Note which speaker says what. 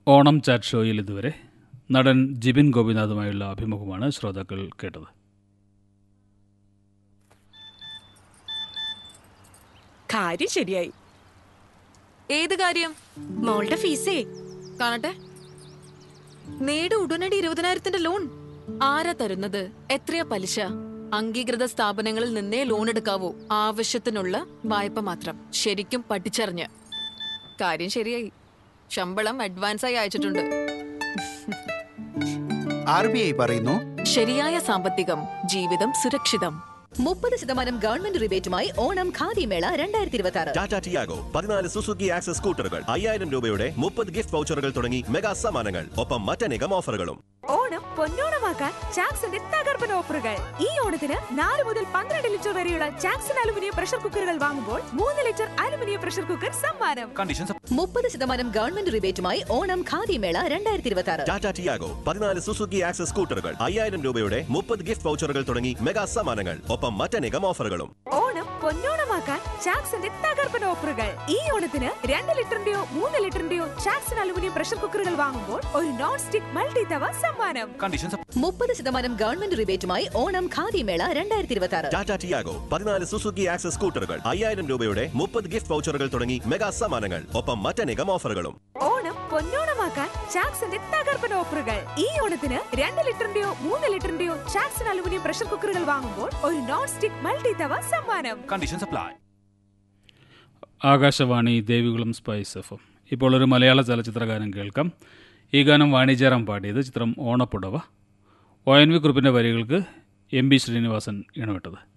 Speaker 1: Onam chat ഷോയിൽ ഇതുവരെ നടൻ ജിബിൻ ഗോപിനാഥുമായുള്ള അഭിമുഖമാണ് ശ്രോതാക്കൾ കേട്ടത്
Speaker 2: കാര്യം ശരിയായി
Speaker 3: ഏത് കാര്യം
Speaker 2: മോളുടെ ഫീസേ
Speaker 3: കാണട്ടെ നേട് ഉടനടി ഇരുപതിനായിരത്തിന്റെ ലോൺ ആരാ തരുന്നത് എത്രയാ പലിശ അംഗീകൃത സ്ഥാപനങ്ങളിൽ നിന്നേ ലോൺ എടുക്കാവൂ ആവശ്യത്തിനുള്ള വായ്പ മാത്രം ശരിക്കും പഠിച്ചറിഞ്ഞ് കാര്യം ശരിയായി ശമ്പളം അഡ്വാൻസായി അയച്ചിട്ടുണ്ട്
Speaker 4: ആർ ബി ഐ പറയുന്നു
Speaker 3: ശരിയായ സാമ്പത്തികം ജീവിതം സുരക്ഷിതം
Speaker 5: മുപ്പത് ശതമാനം ഗവൺമെന്റ് റിബേറ്റുമായി ഓണം ഖാദി മേള രണ്ടായിരത്തി ഇരുപത്തി ആറ്
Speaker 6: ടാറ്റ ടിയാഗോ പതിനാല് സുസുക്കി ആക്സസ് സ്കൂട്ടറുകൾ അയ്യായിരം രൂപയുടെ മുപ്പത് ഗിഫ്റ്റ് വൗച്ചറുകൾ തുടങ്ങി മെഗാ സമ്മാനങ്ങൾ ഒപ്പം മറ്റനേകം ഓഫറുകളും
Speaker 2: ഓണം പൊന്നോണമാക്കാൻ ചാക്സിന്റെ തകർപ്പൻ ഓഫറുകൾ ഈ ഓണത്തിന് നാല് മുതൽ പന്ത്രണ്ട് ലിറ്റർ വരെയുള്ള ചാക്സൺ അലുമിനിയം പ്രഷർ കുക്കറുകൾ വാങ്ങുമ്പോൾ മൂന്ന് ലിറ്റർ അലുമിനിയം പ്രഷർ കുക്കർ സമ്മാനം
Speaker 5: മുപ്പത് ശതമാനം ഗവൺമെന്റ് റിബേറ്റുമായി ഓണം ഖാദി മേള രണ്ടായിരത്തി ഇരുപത്തി ആറ്
Speaker 6: ടാറ്റ ടിയാഗോ പതിനാല് സുസുക്കി ആക്സസ് സ്കൂട്ടറുകൾ അയ്യായിരം രൂപയുടെ മുപ്പത് ഗിഫ്റ്റ് വൗച്ചറുകൾ തുടങ്ങി മെഗാ സമ്മാനങ്ങൾ ഒപ്പം മറ്റനേകം ഓഫറുകളും
Speaker 2: ഓണം പൊന്നോണമാക്കാൻ ചാക്സിന്റെ തകർപ്പൻ ഓഫറുകൾ ഈ ഓണത്തിന് രണ്ട് ലിറ്ററിന്റെയോ മൂന്ന് ലിറ്ററിന്റെയോ ചാക്സൺ അലുമിനിയം പ്രഷർ കുക്കറുകൾ വാങ്ങുമ്പോൾ ഒരു നോൺ സ്റ്റിക് മൾട്ടി തവ സമ്മാനം
Speaker 5: മുപ്പത് ശതമാനം ഗവൺമെന്റ് റിബേറ്റുമായി ഓണം ഖാദി മേള രണ്ടായിരത്തി ഇരുപത്തി ആറ്
Speaker 6: ടാറ്റ ടിയാഗോ പതിനാല് സുസുക്കി ആക്സസ് സ്കൂട്ടറുകൾ അയ്യായിരം രൂപയുടെ മുപ്പത് ഗിഫ്റ്റ് വൗച്ചറുകൾ തുടങ്ങി മെഗാ സമ്മാനങ്ങൾ ഒപ്പം മറ്റനേകം ഓഫറുകളും
Speaker 2: ഓണം പൊന്നോണമാക്കാൻ ചാക്സിന്റെ തകർപ്പൻ ഓഫറുകൾ ഈ ഓണത്തിന് രണ്ട് ലിറ്ററിന്റെയോ മൂന്ന് ലിറ്ററിന്റെയോ ചാക്സൺ അലുമിനിയം പ്രഷർ കുക്കറുകൾ വാങ്ങുമ്പോൾ ഒരു നോൺ സ്റ്റിക് മൾട്ടി തവ സമ്മാനം
Speaker 1: Akashvani Devikulam spice F M ഇപ്പോൾ ഒരു മലയാള ചലച്ചിത്ര ഗാനം കേൾക്കാം ഈ ഗാനം വാണിജ്യറാം പാടിയത് ചിത്രം ഓണപ്പുടവ ഒ എൻ വി കുറിപ്പിൻ്റെ വരികൾക്ക് എം ബി ശ്രീനിവാസൻ ഇണമിട്ടത്